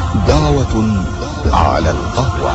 دعوة على القهوة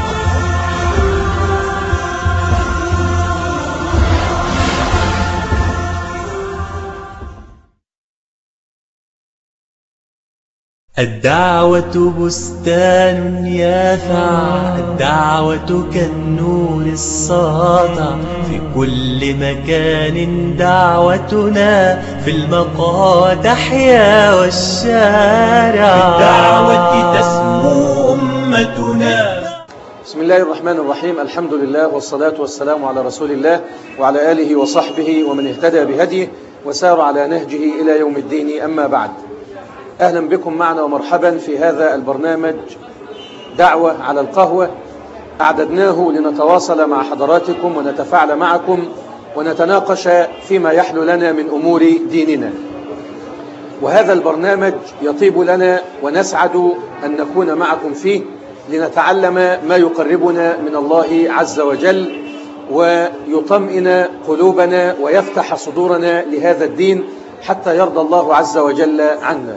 الدعوة بستان يافع الدعوة كالنور الساطع في كل مكان دعوتنا في المقهى تحيا والشارع بالدعوة تسمو أمتنا بسم الله الرحمن الرحيم الحمد لله والصلاة والسلام على رسول الله وعلى آله وصحبه ومن اهتدى بهديه وسار على نهجه إلى يوم الدين أما بعد أهلا بكم معنا ومرحبا في هذا البرنامج دعوة على القهوة أعددناه لنتواصل مع حضراتكم ونتفاعل معكم ونتناقش فيما يحلو لنا من أمور ديننا وهذا البرنامج يطيب لنا ونسعد أن نكون معكم فيه لنتعلم ما يقربنا من الله عز وجل ويطمئن قلوبنا ويفتح صدورنا لهذا الدين حتى يرضى الله عز وجل عنا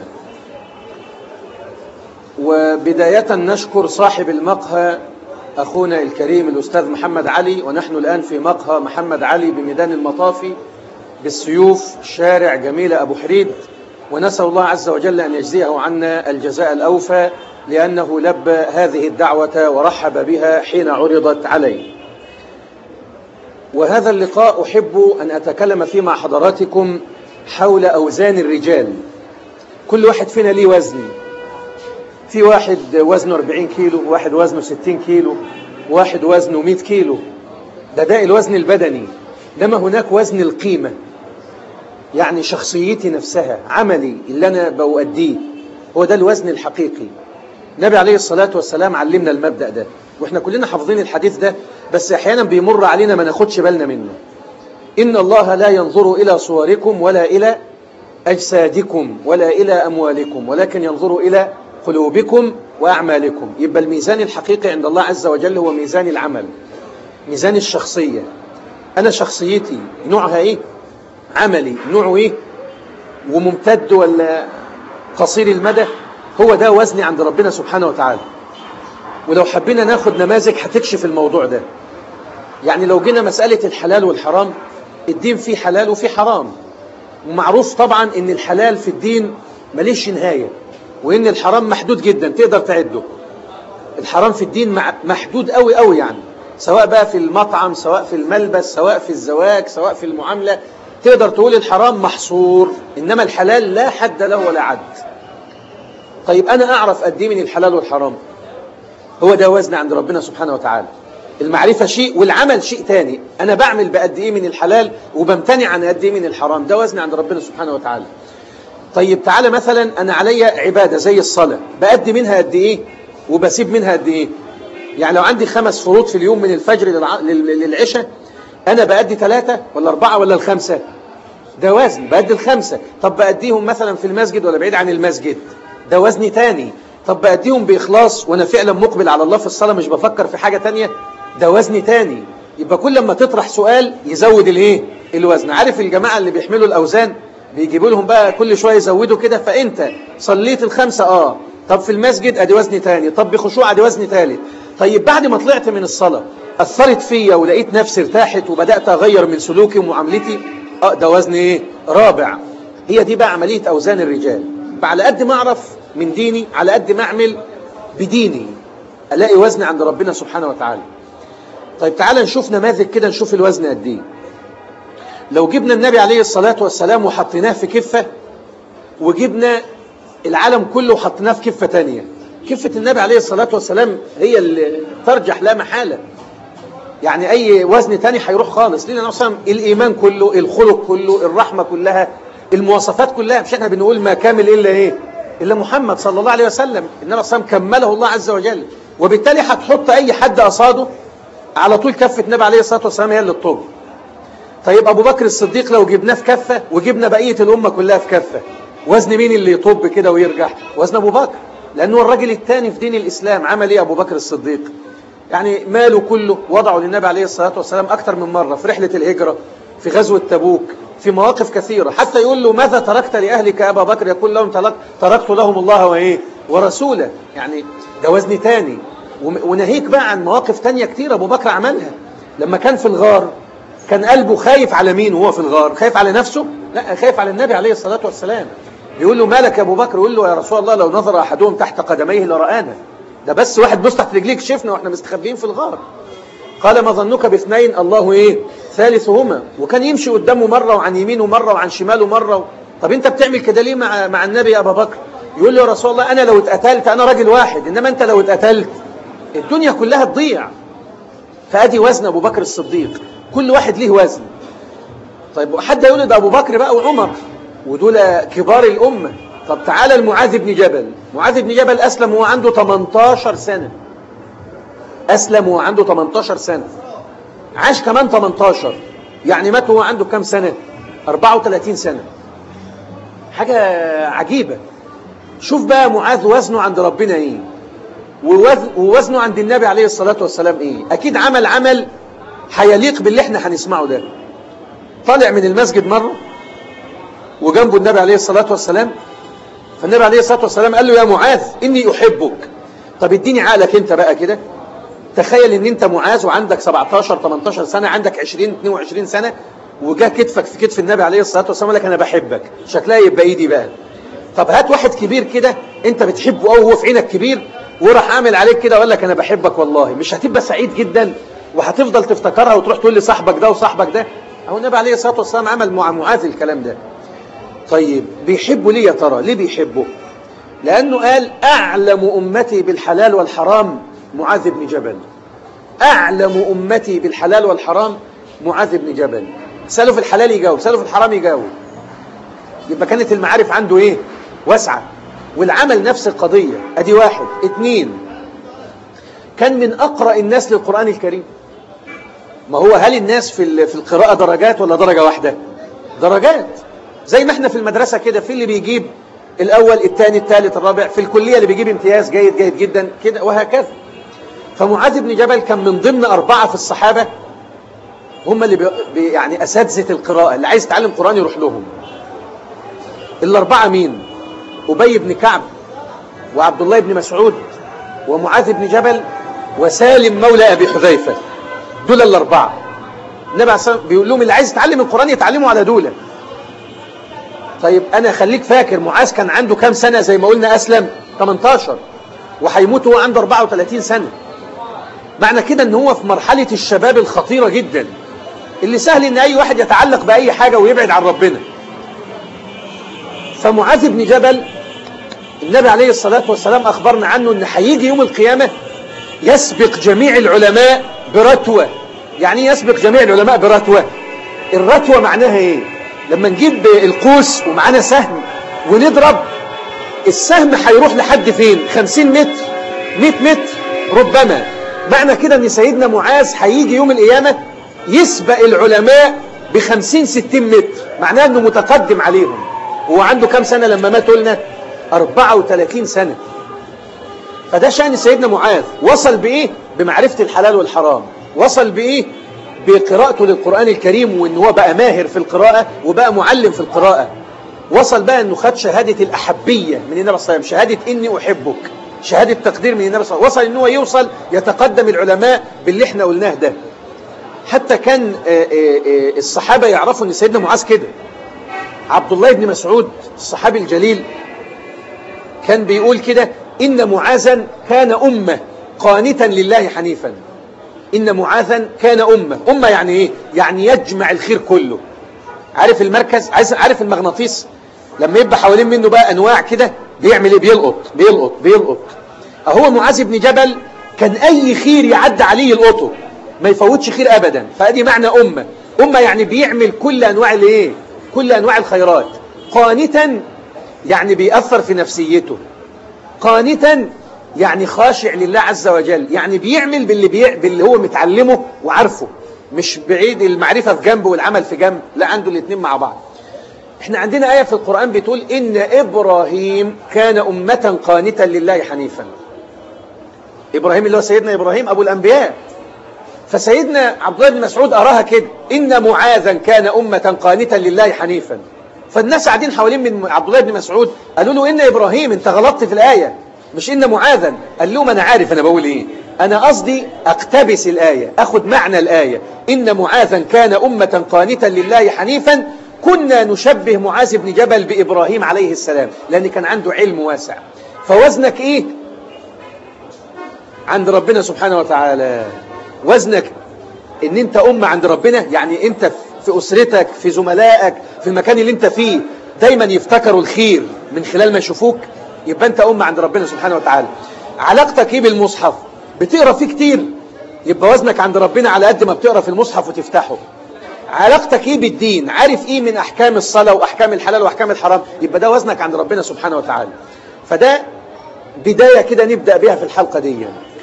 وبداية نشكر صاحب المقهى أخونا الكريم الأستاذ محمد علي ونحن الآن في مقهى محمد علي بميدان المطافي بالسيوف شارع جميل أبو حريد ونسأل الله عز وجل أن يجزيه عنا الجزاء الأوفى لأنه لبى هذه الدعوة ورحب بها حين عرضت عليه وهذا اللقاء أحب أن أتكلم فيه مع حضراتكم حول أوزان الرجال كل واحد فينا ليه وزن في واحد وزنه 40 كيلو واحد وزنه 60 كيلو واحد وزنه 100 كيلو ده ده الوزن البدني لما هناك وزن القيمة يعني شخصيتي نفسها عملي اللي أنا بؤديه هو ده الوزن الحقيقي النبي عليه الصلاة والسلام علمنا المبدأ ده واحنا كلنا حافظين الحديث ده بس احيانا بيمر علينا ما ناخدش بالنا منه إن الله لا ينظر إلى صوركم ولا إلى أجسادكم ولا إلى أموالكم ولكن ينظر إلى قلوبكم وأعمالكم يبقى الميزان الحقيقي عند الله عز وجل هو ميزان العمل ميزان الشخصية أنا شخصيتي نوعها إيه عملي نوعه إيه وممتد ولا قصير المدى هو ده وزني عند ربنا سبحانه وتعالى ولو حبينا ناخد نماذج هتكشف الموضوع ده يعني لو جينا مسألة الحلال والحرام الدين فيه حلال وفيه حرام ومعروف طبعا ان الحلال في الدين مليش نهاية وان الحرام محدود جدا تقدر تعده الحرام في الدين محدود قوي قوي يعني سواء بقى في المطعم سواء في الملبس سواء في الزواج سواء في المعاملة تقدر تقول الحرام محصور إنما الحلال لا حد له ولا عد طيب أنا أعرف قد ايه من الحلال والحرام هو ده وزن عند ربنا سبحانه وتعالى المعرفة شيء والعمل شيء تاني أنا بعمل بقد إيه من الحلال وبمتنع عن قد إيه من الحرام ده وزن عند ربنا سبحانه وتعالى طيب تعالى مثلا أنا عليا عبادة زي الصلاة بأدي منها قد إيه وبسيب منها قد إيه يعني لو عندي خمس فروض في اليوم من الفجر للع... للعشاء أنا بأدي ثلاثة ولا أربعة ولا الخمسة ده وزن بأدي الخمسة طب بأديهم مثلا في المسجد ولا بعيد عن المسجد ده وزن تاني طب بأديهم بإخلاص وأنا فعلا مقبل على الله في الصلاة مش بفكر في حاجة تانية ده وزن تاني يبقى كل لما تطرح سؤال يزود الايه الوزن عارف الجماعة اللي بيحملوا الأوزان بيجيبوا لهم بقى كل شوية يزودوا كده فأنت صليت الخمسة آه طب في المسجد أدي وزن تاني طب بخشوع أدي وزن تالت طيب بعد ما طلعت من الصلاة أثرت فيا ولقيت نفسي ارتاحت وبدأت أغير من سلوكي ومعاملتي آه ده وزن إيه رابع هي دي بقى عملية أوزان الرجال على قد ما أعرف من ديني على قد ما أعمل بديني ألاقي وزن عند ربنا سبحانه وتعالى طيب تعالى نشوف نماذج كده نشوف الوزن قد ايه لو جبنا النبي عليه الصلاة والسلام وحطيناه في كفة وجبنا العالم كله وحطيناه في كفة تانية كفة النبي عليه الصلاة والسلام هي اللي ترجح لا محالة يعني أي وزن تاني هيروح خالص لأن نصلا الإيمان كله الخلق كله الرحمة كلها المواصفات كلها مش احنا بنقول ما كامل إلا إيه إلا محمد صلى الله عليه وسلم النبي صلى الله عليه وسلم كمله الله عز وجل وبالتالي هتحط أي حد أصاده على طول كفة النبي عليه الصلاة والسلام هي اللي الطب طيب أبو بكر الصديق لو جبناه في كفة وجبنا بقية الأمة كلها في كفة وزن مين اللي يطب كده ويرجع وزن أبو بكر لأنه الراجل الثاني في دين الإسلام عمل إيه أبو بكر الصديق يعني ماله كله وضعه للنبي عليه الصلاة والسلام أكثر من مرة في رحلة الهجرة في غزوة تبوك في مواقف كثيرة حتى يقول له ماذا تركت لأهلك يا أبا بكر يقول لهم تركت لهم الله وإيه ورسوله يعني ده وزن تاني وم- وناهيك بقى عن مواقف تانية كتير أبو بكر عملها لما كان في الغار كان قلبه خايف على مين وهو في الغار خايف على نفسه لا خايف على النبي عليه الصلاة والسلام يقول له مالك يا أبو بكر يقول له يا رسول الله لو نظر أحدهم تحت قدميه لرآنا ده بس واحد بص تحت رجليك شفنا واحنا مستخبيين في الغار قال ما ظنك باثنين الله ايه ثالثهما وكان يمشي قدامه مرة وعن يمينه مرة وعن شماله مرة و... طب انت بتعمل كده ليه مع, مع النبي يا ابا بكر يقول له يا رسول الله انا لو اتقتلت انا راجل واحد انما انت لو اتقتلت الدنيا كلها تضيع فادي وزن ابو بكر الصديق كل واحد ليه وزن طيب حد يقول ده ابو بكر بقى وعمر ودول كبار الامه طب تعالى المعاذ بن جبل معاذ بن جبل اسلم وهو عنده 18 سنه أسلم وهو عنده 18 سنة عاش كمان 18 يعني مات وهو عنده كام سنة 34 سنة حاجة عجيبة شوف بقى معاذ وزنه عند ربنا ايه ووزن- ووزنه عند النبي عليه الصلاة والسلام ايه اكيد عمل عمل هيليق باللي احنا هنسمعه ده طالع من المسجد مرة وجنبه النبي عليه الصلاة والسلام فالنبي عليه الصلاة والسلام قال له يا معاذ إني أحبك طب اديني عقلك انت بقى كده تخيل ان انت معاذ وعندك 17 18 سنة عندك 20 22 سنة وجا كتفك في كتف النبي عليه الصلاة والسلام قال لك انا بحبك شكلها يبقى ايدي بقى طب هات واحد كبير كده انت بتحبه قوي وهو في عينك كبير وراح عامل عليك كده وقال لك انا بحبك والله مش هتبقى سعيد جدا وهتفضل تفتكرها وتروح تقول لصاحبك ده وصاحبك ده اهو النبي عليه الصلاة والسلام عمل مع معاذ الكلام ده طيب بيحبه ليه يا ترى ليه بيحبه لأنه قال أعلم أمتي بالحلال والحرام معاذ بن جبل أعلم أمتي بالحلال والحرام معاذ بن جبل سأله في الحلال يجاوب سأله في الحرام يجاوب يبقى كانت المعارف عنده إيه واسعة والعمل نفس القضية أدي واحد اتنين كان من أقرأ الناس للقرآن الكريم ما هو هل الناس في ال- في القراءة درجات ولا درجة واحدة درجات زي ما احنا في المدرسة كده في اللي بيجيب الأول الثاني الثالث الرابع في الكلية اللي بيجيب امتياز جيد جيد جدا كده وهكذا فمعاذ بن جبل كان من ضمن أربعة في الصحابة هم اللي بي بي- يعني أساتذة القراءة اللي عايز يتعلم قرآن يروح لهم الأربعة مين أبي بن كعب وعبد الله بن مسعود ومعاذ بن جبل وسالم مولى أبي حذيفة دول الأربعة النبي عليه الصلاة والسلام بيقول لهم اللي عايز يتعلم القرآن يتعلموا على دولة طيب أنا خليك فاكر معاذ كان عنده كام سنة زي ما قلنا أسلم 18 وهيموت وهو عنده 34 سنة معنى كده ان هو في مرحلة الشباب الخطيرة جدا اللي سهل ان اي واحد يتعلق بأي حاجة ويبعد عن ربنا فمعاذ بن جبل النبي عليه الصلاة والسلام أخبرنا عنه ان هيجي يوم القيامة يسبق جميع العلماء برتوة يعني إيه يسبق جميع العلماء برتوة الرتوة معناها ايه لما نجيب القوس ومعانا سهم ونضرب السهم هيروح لحد فين 50 متر 100 متر ربما معنى كده ان سيدنا معاذ هيجي يوم القيامة يسبق العلماء ب 50 60 متر معناه انه متقدم عليهم هو عنده كام سنة لما مات قلنا 34 سنة فده شأن سيدنا معاذ وصل بإيه بمعرفة الحلال والحرام وصل بإيه بقراءته للقرآن الكريم وإن هو بقى ماهر في القراءة وبقى معلم في القراءة وصل بقى إنه خد شهادة الأحبية من النبي صلى الله عليه وسلم شهادة إني أحبك شهادة تقدير من النبي صلى الله عليه وسلم وصل إن هو يوصل يتقدم العلماء باللي احنا قلناه ده حتى كان آه، آه، آه، الصحابة يعرفوا إن سيدنا معاذ كده عبد الله بن مسعود الصحابي الجليل كان بيقول كده إن معاذا كان أمة قانتا لله حنيفا إن معاذا كان أمة أمة يعني إيه؟ يعني يجمع الخير كله عارف المركز عايز عارف المغناطيس لما يبقى حوالين منه بقى أنواع كده بيعمل إيه بيلقط بيلقط بيلقط أهو معاذ بن جبل كان أي خير يعدي عليه يلقطه ما يفوتش خير أبدا فأدي معنى أمة أمة يعني بيعمل كل أنواع الإيه كل أنواع الخيرات قانتا يعني بيأثر في نفسيته قانتا يعني خاشع لله عز وجل يعني بيعمل باللي, بي... باللي هو متعلمه وعارفه مش بعيد المعرفة في جنب والعمل في جنب لا عنده الاثنين مع بعض احنا عندنا آية في القرآن بتقول إن إبراهيم كان أمة قانتا لله حنيفا إبراهيم اللي هو سيدنا إبراهيم أبو الأنبياء فسيدنا عبد الله بن مسعود أراها كده إن معاذا كان أمة قانتا لله حنيفا فالناس قاعدين حوالين من عبد الله بن مسعود قالوا له إن إبراهيم أنت غلطت في الآية مش إن معاذا قال لهم أنا عارف أنا بقول إيه أنا قصدي أقتبس الآية أخذ معنى الآية إن معاذا كان أمة قانتا لله حنيفا كنا نشبه معاذ بن جبل بإبراهيم عليه السلام لأن كان عنده علم واسع فوزنك إيه عند ربنا سبحانه وتعالى وزنك ان انت أمة عند ربنا يعني انت في أسرتك في زملائك في المكان اللي انت فيه دايما يفتكروا الخير من خلال ما يشوفوك يبقى انت أمة عند ربنا سبحانه وتعالى علاقتك ايه بالمصحف بتقرا فيه كتير يبقى وزنك عند ربنا على قد ما بتقرا في المصحف وتفتحه علاقتك ايه بالدين عارف ايه من احكام الصلاة واحكام الحلال واحكام الحرام يبقى ده وزنك عند ربنا سبحانه وتعالى فده بداية كده نبدأ بها في الحلقة دي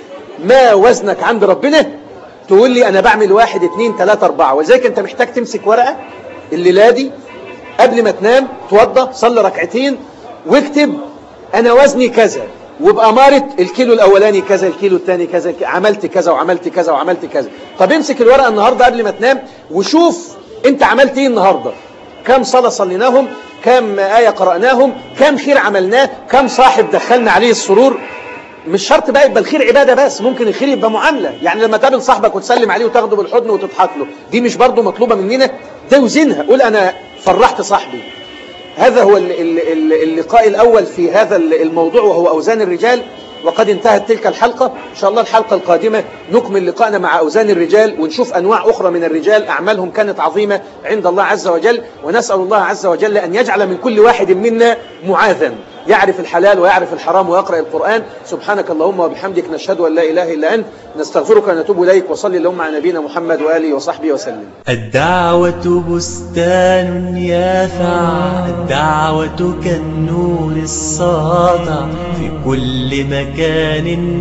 ما وزنك عند ربنا تقول لي انا بعمل واحد اتنين تلاتة اربعة ولذلك انت محتاج تمسك ورقة الليلة دي قبل ما تنام توضى صلي ركعتين واكتب انا وزني كذا وبأمارة الكيلو الأولاني كذا الكيلو الثاني كذا عملت كذا وعملت كذا وعملت كذا طب امسك الورقة النهاردة قبل ما تنام وشوف انت عملت ايه النهاردة كم صلاة صليناهم كم آية قرأناهم كم خير عملناه كم صاحب دخلنا عليه السرور مش شرط بقى يبقى الخير عبادة بس ممكن الخير يبقى معاملة يعني لما تقابل صاحبك وتسلم عليه وتاخده بالحضن وتضحك له دي مش برضه مطلوبة مننا ده وزنها قول أنا فرحت صاحبي هذا هو اللقاء الأول في هذا الموضوع وهو أوزان الرجال وقد انتهت تلك الحلقة إن شاء الله الحلقة القادمة نكمل لقاءنا مع أوزان الرجال ونشوف أنواع أخرى من الرجال أعمالهم كانت عظيمة عند الله عز وجل ونسأل الله عز وجل أن يجعل من كل واحد منا معاذا يعرف الحلال ويعرف الحرام ويقرأ القرآن سبحانك اللهم وبحمدك نشهد أن لا إله إلا أنت نستغفرك ونتوب إليك وصلي اللهم على نبينا محمد وآله وصحبه وسلم الدعوة بستان يافع الدعوة كالنور الساطع في كل مكان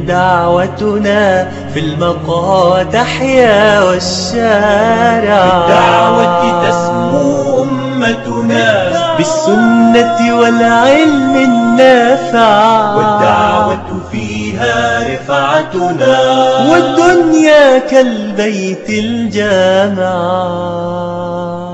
دعوتنا في المقام تحيا والشارع بالدعوة تسمو أمتنا بالسنة والعلم النافع والدعوة فيها رفعتنا والدنيا كالبيت الجامع